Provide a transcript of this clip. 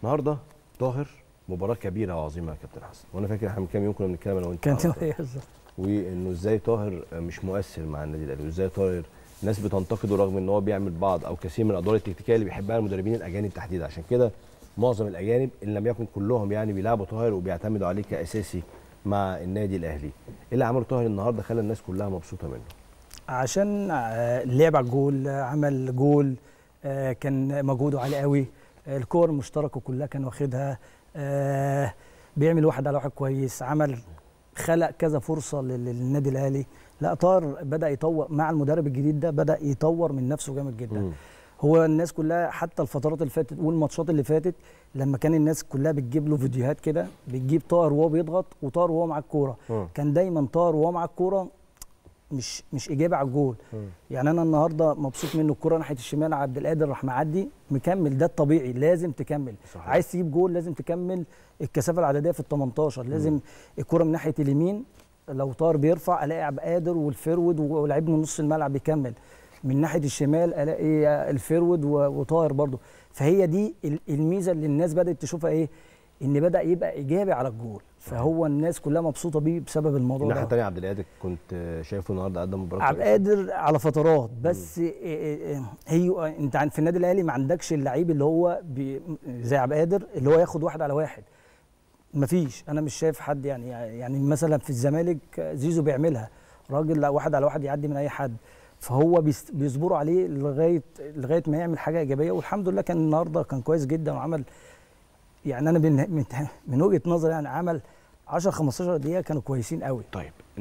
النهارده طاهر مباراه كبيره وعظيمه يا كابتن حسن وانا فاكر احنا من كام يوم كنا بنتكلم انا وانت كانت على طاهر. بالظبط. وانه ازاي طاهر مش مؤثر مع النادي الاهلي وازاي طاهر ناس بتنتقده رغم ان هو بيعمل بعض او كثير من الادوار التكتيكيه اللي بيحبها المدربين الاجانب تحديدا عشان كده معظم الاجانب ان لم يكن كلهم يعني بيلعبوا طاهر وبيعتمدوا عليه كاساسي مع النادي الاهلي ايه اللي عمله طاهر النهارده خلى الناس كلها مبسوطه منه عشان آه، لعب على الجول آه، عمل جول آه، كان مجهوده عالي قوي آه، الكور المشتركه كلها كان واخدها آه، بيعمل واحد على واحد كويس عمل خلق كذا فرصه لل- للنادي الاهلي لا طار بدا يطور مع المدرب الجديد ده بدا يطور من نفسه جامد جدا مم. هو الناس كلها حتى الفترات اللي فاتت والماتشات اللي فاتت لما كان الناس كلها بتجيب له فيديوهات كده بتجيب طاهر وهو بيضغط وطاهر وهو مع الكوره مم. كان دايما طاهر وهو مع الكوره مش مش اجابه على الجول مم. يعني انا النهارده مبسوط منه الكوره ناحيه الشمال عبد القادر راح معدي مكمل ده الطبيعي لازم تكمل صحيح. عايز تجيب جول لازم تكمل الكثافه العدديه في ال 18 لازم الكوره من ناحيه اليمين لو طار بيرفع الاقي عبد القادر والفرود ولاعيب من نص الملعب بيكمل من ناحيه الشمال الاقي الفرود و- وطاهر برضه فهي دي ال- الميزه اللي الناس بدات تشوفها ايه ان بدا يبقى ايجابي على الجول فهو الناس كلها مبسوطه بيه بسبب الموضوع الناحيه ده الثانيه عبد القادر كنت شايفه النهارده قدم مباراه عبد كويسة. القادر على فترات بس إيه إيه إيه هي انت عن- في النادي الاهلي ما عندكش اللعيب اللي هو بي زي عبد القادر اللي هو ياخد واحد على واحد مفيش انا مش شايف حد يعني يعني مثلا في الزمالك زيزو بيعملها راجل لا واحد على واحد يعدي من اي حد فهو بيس- بيصبروا عليه لغايه لغايه ما يعمل حاجه ايجابيه والحمد لله كان النهارده كان كويس جدا وعمل يعني انا من من, من وجهه نظري يعني عمل 10 15 دقيقه كانوا كويسين قوي طيب